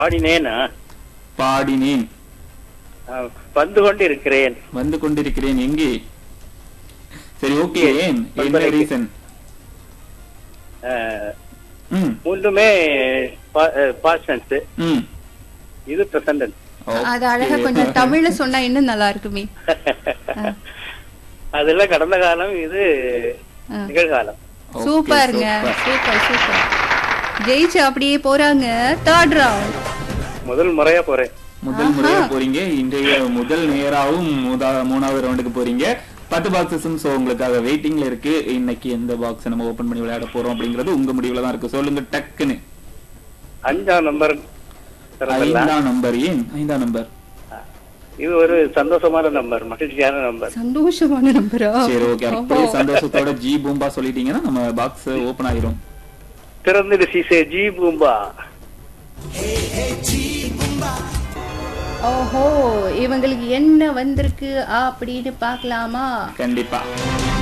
பாடினேனா பாடினேன் ஆ, வந்து கொண்டு இருக்கிறேன் வந்து கொண்டிருக்கிறேன் எங்கே சரி ஓகே ஏன் என்ன பண்பலைக்கு. ரீசன் ஆ, ம் மூன்றுமே பாஸ்டன்ஸ் ம் இது பிரசன்டன்ஸ் அது அழகா கொஞ்சம் தமிழ்ல சொன்னா இன்னும் நல்லா இருக்குமே அதெல்லாம் கடந்த காலம் இது ஆ. நிகழ்காலம் Okay, சூப்பருங்க super. சூப்பர் சூப்பர் ஜெயிச்சு அப்படியே போறாங்க தேர்ட் ரவுண்ட் முதல் முறையா போறேன் முதல் முறையா போறீங்க இன்றைய முதல் நேராவும் முதா- மூணாவது ரவுண்டுக்கு போறீங்க பத்து பாக்ஸஸும் சோ உங்களுக்காக வெயிட்டிங்ல இருக்கு இன்னைக்கு எந்த பாக்ஸ் நம்ம ஓபன் பண்ணி விளையாட போறோம் அப்படிங்கிறது உங்க முடிவுல தான் இருக்கு சொல்லுங்க டக்குன்னு அஞ்சாம் நம்பர் திறந்தல்லாம். ஐந்தாம் நம்பர் ஏன் ஐந்தாம் நம்பர் இது ஒரு சந்தோஷமான நம்பர் மகிழ்ச்சியான நம்பர் சந்தோஷமான நம்பரா சரி ஓகே அப்படியே சந்தோஷத்தோட ஜி பூம்பா சொல்லிட்டீங்கன்னா நம்ம பாக்ஸ் ஓபன் ஆயிரும் திறந்துடு சீசே ஜி பூம்பா ஓஹோ இவங்களுக்கு என்ன வந்திருக்கு அப்படின்னு பார்க்கலாமா கண்டிப்பா